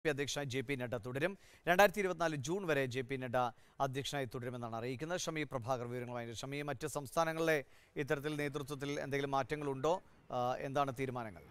P അധ്യക്ഷനായി J P Nadda തുടരും രണ്ടായിരത്തി ഇരുപത്തിനാല് ജൂൺ വരെ ജെ പി നഡ്ഡ അധ്യക്ഷനായി തുടരുമെന്നാണ് അറിയിക്കുന്നത് ഷമി പ്രഭാകർ വിവരങ്ങളുമായി ഷമി മറ്റ് സംസ്ഥാനങ്ങളിലെ ഇത്തരത്തിൽ നേതൃത്വത്തിൽ എന്തെങ്കിലും മാറ്റങ്ങളുണ്ടോ ആ, എന്താണ് തീരുമാനങ്ങൾ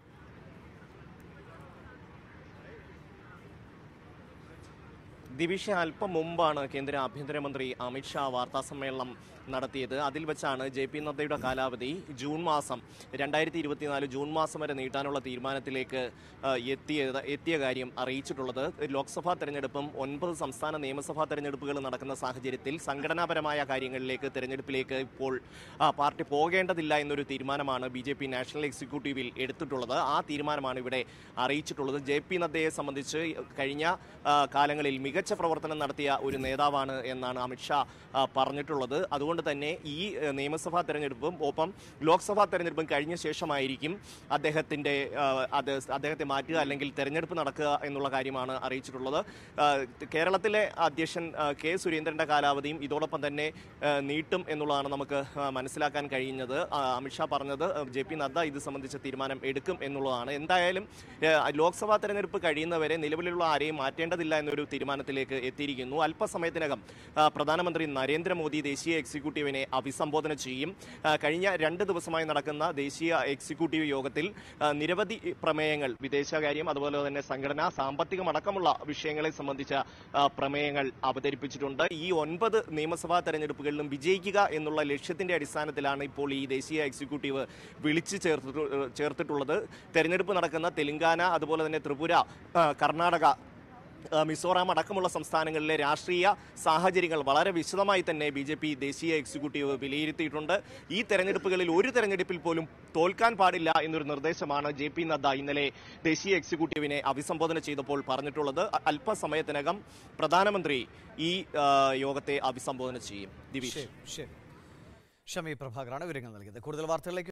ദിവിഷ അല്പം മുമ്പാണ് കേന്ദ്ര ആഭ്യന്തരമന്ത്രി അമിത്ഷാ വാർത്താ സമ്മേളനം നടത്തിയത് അതിൽ വെച്ചാണ് ജെ പി നദ്ദയുടെ കാലാവധി ജൂൺ മാസം രണ്ടായിരത്തി ഇരുപത്തിനാല് ജൂൺ മാസം വരെ നീട്ടാനുള്ള തീരുമാനത്തിലേക്ക് ആ, എത്തിയത് എത്തിയ കാര്യം അറിയിച്ചിട്ടുള്ളത് ലോക്സഭാ തെരഞ്ഞെടുപ്പും ഒൻപത് സംസ്ഥാന നിയമസഭാ തെരഞ്ഞെടുപ്പുകൾ നടക്കുന്ന സാഹചര്യത്തിൽ സംഘടനാപരമായ കാര്യങ്ങളിലേക്ക് തെരഞ്ഞെടുപ്പിലേക്ക് ഇപ്പോൾ ആ, പാർട്ടി പോകേണ്ടതില്ല എന്നൊരു തീരുമാനമാണ് ബി ജെ പി നാഷണൽ എക്സിക്യൂട്ടീവിൽ എടുത്തിട്ടുള്ളത് ആ തീരുമാനമാണ് ഇവിടെ അറിയിച്ചിട്ടുള്ളത് ജെ പി നദ്ദയെ സംബന്ധിച്ച് കഴിഞ്ഞ ആ, കാലങ്ങളിൽ മികച്ച പ്രവർത്തനം നടത്തിയ ഒരു നേതാവാണ് എന്നാണ് അമിത്ഷാ ആ, പറഞ്ഞിട്ടുള്ളത് അതുകൊണ്ട് തന്നെ ഈ ആ, നിയമസഭാ തെരഞ്ഞെടുപ്പും ഒപ്പം ലോക്സഭാ തെരഞ്ഞെടുപ്പും കഴിഞ്ഞ ശേഷമായിരിക്കും അദ്ദേഹത്തിന്റെ ആ, അത് അദ്ദേഹത്തെ മാറ്റുക അല്ലെങ്കിൽ തെരഞ്ഞെടുപ്പ് നടക്കുക എന്നുള്ള കാര്യമാണ് അറിയിച്ചിട്ടുള്ളത് ആ, കേരളത്തിലെ അധ്യക്ഷൻ ആ, കെ സുരേന്ദ്രന്റെ കാലാവധിയും ഇതോടൊപ്പം തന്നെ ആ, നീട്ടും എന്നുള്ളതാണ് നമുക്ക് ആ, മനസ്സിലാക്കാൻ കഴിയുന്നത് ആ, അമിത്ഷാ പറഞ്ഞത് ആ, ജെ പി നദ്ദ ഇത് സംബന്ധിച്ച തീരുമാനം എടുക്കും എന്നുള്ളതാണ് എന്തായാലും ആ, ലോക്സഭാ തെരഞ്ഞെടുപ്പ് കഴിയുന്നവരെ നിലവിലുള്ള ആരെയും മാറ്റേണ്ടതില്ല എന്നൊരു തീരുമാനത്തിലേക്ക് എത്തിയിരിക്കുന്നു അല്പസമയത്തിനകം ആ, പ്രധാനമന്ത്രി നരേന്ദ്രമോദി ദേശീയ എക്സിക്യൂട്ടീവിനെ അഭിസംബോധന ചെയ്യും ആ, കഴിഞ്ഞ രണ്ട് ദിവസമായി നടക്കുന്ന ദേശീയ എക്സിക്യൂട്ടീവ് യോഗത്തിൽ ആ, നിരവധി പ്രമേയങ്ങൾ വിദേശകാര്യം അതുപോലെ തന്നെ സംഘടന സാമ്പത്തികം അടക്കമുള്ള വിഷയങ്ങളെ സംബന്ധിച്ച ആ, പ്രമേയങ്ങൾ അവതരിപ്പിച്ചിട്ടുണ്ട് ഈ ഒൻപത് നിയമസഭാ തെരഞ്ഞെടുപ്പുകളിലും വിജയിക്കുക എന്നുള്ള ലക്ഷ്യത്തിന്റെ അടിസ്ഥാനത്തിലാണ് ഇപ്പോൾ ഈ ദേശീയ എക്സിക്യൂട്ടീവ് വിളിച്ചു ചേർത്തിട്ടു ചേർത്തിട്ടുള്ളത് തെരഞ്ഞെടുപ്പ് നടക്കുന്ന തെലങ്കാന അതുപോലെ തന്നെ ത്രിപുര ആ, കർണാടക ആ, മിസോറാം അടക്കമുള്ള സംസ്ഥാനങ്ങളിലെ രാഷ്ട്രീയ സാഹചര്യങ്ങൾ വളരെ വിശദമായി തന്നെ ബി ജെ പി ദേശീയ എക്സിക്യൂട്ടീവ് വിലയിരുത്തിയിട്ടുണ്ട് ഈ തെരഞ്ഞെടുപ്പുകളിൽ ഒരു തെരഞ്ഞെടുപ്പിൽ പോലും തോൽക്കാൻ പാടില്ല എന്നൊരു നിർദ്ദേശമാണ് ജെ പി നദ്ദ ഇന്നലെ ദേശീയ എക്സിക്യൂട്ടീവിനെ അഭിസംബോധന ചെയ്തപ്പോൾ പറഞ്ഞിട്ടുള്ളത് അ- അല്പസമയത്തിനകം പ്രധാനമന്ത്രി ഈ ആ, യോഗത്തെ അഭിസംബോധന ചെയ്യും ദിവിഷ് ശരി ശരി ഷമി പ്രഭാകറാണ് വിവരങ്ങൾ നൽകിയത് കൂടുതൽ വാർത്തകളിലേക്ക്